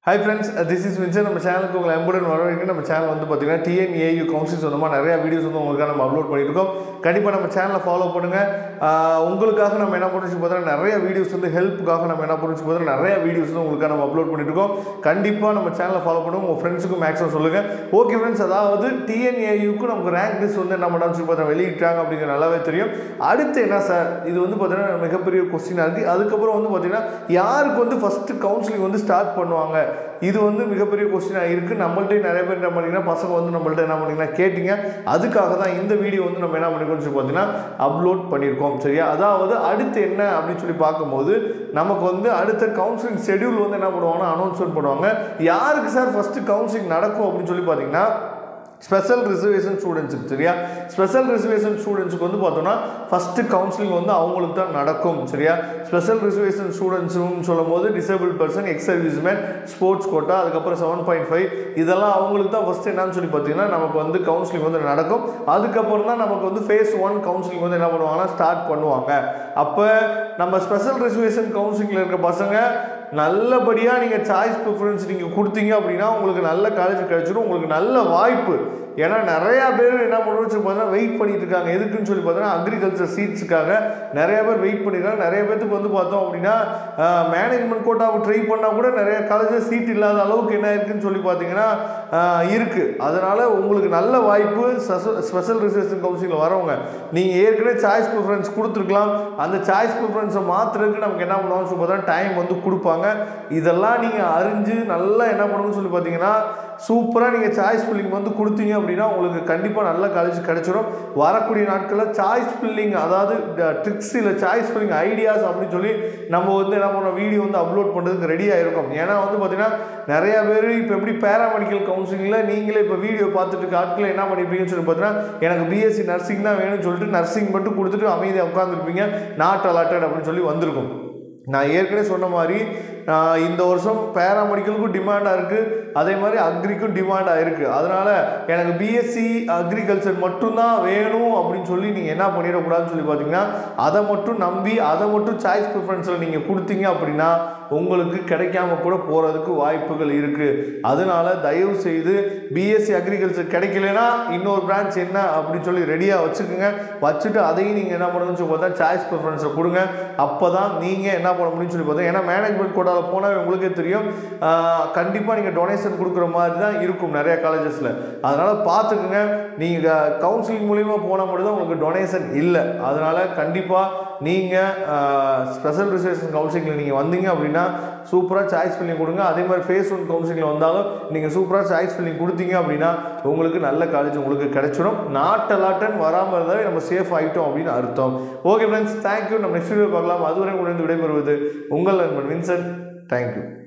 hi friends this is Vinson நம்ம சேனலுக்கு உங்களை எம்புடன் வரவேற்க நம்ம சேனல் வந்து பார்த்தீங்கன்னா டிஎன்ஏயு கவுன்சில் சொந்தமாக நிறையா வீடியோஸ் வந்து உங்களுக்காக நம்ம அப்லோட் பண்ணியிருக்கோம் கண்டிப்பாக நம்ம சேனலை ஃபாலோ பண்ணுங்கள் உங்களுக்காக நம்ம என்ன பண்ணுச்சு பார்த்தீங்கன்னா நிறைய வீடியோஸ் வந்து ஹெல்ப்புக்காக நம்ம என்ன பண்ணுச்சு பார்த்தீங்கன்னா நிறைய வீடியோஸ் வந்து உங்களுக்காக நம்ம அப்லோட் பண்ணியிருக்கோம் கண்டிப்பாக நம்ம சேனலை ஃபாலோ பண்ணுங்க உங்கள் ஃப்ரெண்ட்ஸுக்கும் மேக்ஸிமம் சொல்லுங்கள் ஓகே ஃப்ரெண்ட்ஸ் அதாவது டிஎன்ஏயுக்கு நமக்கு ரேங்க் லிஸ்ட் வந்து என்ன பண்ணான்னு சொல்லி பார்த்தா வெளியிட்டாங்க அப்படிங்கிற நல்லாவே தெரியும் அடுத்து என்ன சார் இது வந்து பார்த்தீங்கன்னா மிகப்பெரிய கொஸ்டினாக இருக்குது அதுக்கப்புறம் வந்து பார்த்தீங்கன்னா யாருக்கு வந்து ஃபஸ்ட்டு கவுன்சிலிங் வந்து ஸ்டார்ட் பண்ணுவாங்க இது வந்து மிகப்பெரிய கொஸ்டினாக இருக்குது நம்மள்ட்ட நிறைய பேர் என்ன பண்ணிங்கன்னா பசங்க வந்து நம்மள்ட்ட என்ன பண்ணிங்கன்னா கேட்டிங்க அதுக்காக தான் இந்த வீடியோ வந்து நம்ம என்ன பண்ணிருக்கோம்னு சொல்லி பார்த்தீங்கன்னா அப்லோட் பண்ணியிருக்கோம் சரியா அதாவது அடுத்து என்ன அப்படின்னு சொல்லி பார்க்கும்போது நமக்கு வந்து அடுத்த கவுன்சிலிங் ஷெடியூல் வந்து என்ன பண்ணுவாங்கன்னா அனௌன்ஸ்மெண்ட் பண்ணுவாங்க யாருக்கு சார் ஃபஸ்ட்டு கவுன்சிலிங் நடக்கும் அப்படின்னு சொல்லி பார்த்தீங்கன்னா ஸ்பெஷல் ரிசர்வேஷன் ஸ்டூடெண்ட்ஸுக்கு சரியா ஸ்பெஷல் ரிசர்வேஷன் ஸ்டூடெண்ட்ஸுக்கு வந்து பார்த்தோம்னா ஃபஸ்ட்டு கவுன்சிலிங் வந்து அவங்களுக்கு தான் நடக்கும் சரியா ஸ்பெஷல் ரிசர்வேஷன் ஸ்டூடெண்ட்ஸுன்னு சொல்லும் போது disable person ex serviceman sports quota அதுக்கப்புறம் செவன் பாயிண்ட் ஃபைவ் இதெல்லாம் அவங்களுக்கு தான் ஃபஸ்ட்டு என்னன்னு சொல்லி பார்த்தீங்கன்னா நமக்கு வந்து கவுன்சிலிங் வந்து நடக்கும் அதுக்கப்புறம் தான் நமக்கு வந்து ஃபேஸ் ஒன் கவுன்சிலிங் வந்து என்ன பண்ணுவாங்கன்னா ஸ்டார்ட் பண்ணுவாங்க அப்போ நம்ம ஸ்பெஷல் ரிசர்வேஷன் கவுன்சிலிங்கில் இருக்க பசங்க நல்லபடியாக நீங்கள் சாய்ஸ் ப்ரிஃபரன்ஸ் நீங்கள் கொடுத்தீங்க அப்படின்னா உங்களுக்கு நல்ல காலேஜ் கிடச்சிடும் உங்களுக்கு நல்ல வாய்ப்பு ஏன்னா நிறையா பேர் என்ன பண்ணுறோம்னு சொல்லி பார்த்தீங்கன்னா வெயிட் பண்ணிட்டு இருக்காங்க எதுக்குன்னு சொல்லி பார்த்தீங்கன்னா அக்ரிகல்ச்சர் சீட்ஸுக்காக நிறைய பேர் வெயிட் பண்ணியிருக்காங்க நிறைய பேத்துக்கு வந்து பார்த்தோம் அப்படின்னா மேனேஜ்மெண்ட் கோட்டாவை ட்ரை பண்ணால் கூட நிறைய காலேஜில் சீட் இல்லாத அளவுக்கு என்ன இருக்குன்னு சொல்லி பார்த்தீங்கன்னா இருக்குது அதனால் உங்களுக்கு நல்ல வாய்ப்பு ஸ்பெஷல் ரிசர்வேஷன் கவுன்சிலில் வரவங்க நீங்கள் ஏற்கனவே சாய்ஸ் ப்ரிஃபரன்ஸ் கொடுத்துருக்கலாம் அந்த சாய்ஸ் ப்ரிஃபரன்ஸை மாற்றுறதுக்கு நமக்கு என்ன பண்ணுவாங்கன்னு சொல்லி பார்த்தா டைம் வந்து கொடுப்பாங்க இதெல்லாம் நீங்கள் அறிஞ்சு நல்லா என்ன பண்ணணும்னு சொல்லி பார்த்தீங்கன்னா சூப்பராக நீங்கள் சாய்ஸ் ஃபில்லிங் வந்து கொடுத்தீங்க அப்படின்னா உங்களுக்கு கண்டிப்பாக நல்ல காலேஜ் கிடச்சிரும் வரக்கூடிய நாட்களில் சாய்ஸ் ஃபில்லிங் அதாவது ட்ரிக்ஸ் இல்லை சாய்ஸ் ஃபில்லிங் ஐடியாஸ் அப்படின்னு சொல்லி நம்ம வந்து என்ன பண்ணுறோம் வீடியோ வந்து அப்லோட் பண்ணுறதுக்கு ரெடியாக இருக்கும் ஏன்னா வந்து பார்த்தீங்கன்னா நிறைய பேர் இப்போ எப்படி பேராமெடிக்கல் கவுன்சிலிங்கில் நீங்களே இப்போ வீடியோ பார்த்துட்டு இருக்க ஆட்களை என்ன பண்ணியிருப்பீங்கன்னு சொல்லி பார்த்தீங்கன்னா எனக்கு பிஎஸ்சி நர்சிங் தான் வேணும்னு சொல்லிட்டு நர்சிங் மட்டும் கொடுத்துட்டு அமைதியாக உட்காந்துருப்பீங்க நாட் அலாட்டட் அப்படின்னு சொல்லி வந்திருக்கும் நான் ஏற்கனவே சொன்ன மாதிரி இந்த வருஷம் பேராமெடிக்கலுக்கும் டிமாண்டாக இருக்குது அதே மாதிரி அக்ரிக்கும் டிமாண்டாக இருக்குது அதனால் எனக்கு பிஎஸ்சி அக்ரிகல்ச்சர் மட்டும்தான் வேணும் அப்படின்னு சொல்லி நீங்கள் என்ன பண்ணிடக்கூடாதுன்னு சொல்லி பார்த்தீங்கன்னா அதை மட்டும் நம்பி அதை மட்டும் சாய்ஸ் ப்ரிஃபரன்ஸில் நீங்கள் கொடுத்தீங்க அப்படின்னா உங்களுக்கு கிடைக்காம கூட போகிறதுக்கு வாய்ப்புகள் இருக்குது அதனால தயவு செய்து பிஎஸ்சி அக்ரிகல்ச்சர் கிடைக்கலனா இன்னொரு பிரான்ச் என்ன அப்படின்னு சொல்லி ரெடியாக வச்சுக்கோங்க வச்சுட்டு அதையும் நீங்கள் என்ன பண்ணணும்னு சொல்லி பார்த்தா சாய்ஸ் ப்ரிஃபரன்ஸை கொடுங்க அப்போ தான் நீங்கள் என்ன பண்ண முடியும்னு சொல்லி பார்த்தா ஏன்னா மேனேஜ்மெண்ட் கோட்டாவில் போனால் உங்களுக்கே தெரியும் கண்டிப்பாக நீங்கள் டொனேஷன் கொடுக்குற மாதிரி தான் இருக்கும் நிறைய காலேஜஸில் அதனால் பார்த்துக்குங்க நீங்கள் கவுன்சிலிங் மூலிமா போனால் மட்டும் தான் உங்களுக்கு டொனேஷன் இல்லை அதனால் கண்டிப்பாக நீங்கள் ஸ்பெஷல் ரிசர்வேஷன் கவுன்சிலிங்கில் நீங்கள் வந்தீங்க அப்படின்னா சூப்பராக சாய்ஸ் ஃபில்லிங் கொடுங்க அதே மாதிரி ஃபேஸ் ஒன் கவுன்சிலிங்கில் வந்தாலும் நீங்கள் சூப்பராக சாய்ஸ் ஃபில்லிங் கொடுத்தீங்க அப்படின்னா உங்களுக்கு நல்ல காலேஜ் உங்களுக்கு கிடைச்சிடும் நாட் அலாட்டன் வராமல் இருந்தாலே நம்ம சேஃப் ஆகிட்டோம் அப்படின்னு அர்த்தம் ஓகே ஃப்ரெண்ட்ஸ் தேங்க்யூ நம்ம நெக்ஸ்ட் வீடியோ பார்க்கலாம் அதுவரை உடனே விடைபெறுவது உங்கள் நண்பன் வின்சென்ட் தேங்க்யூ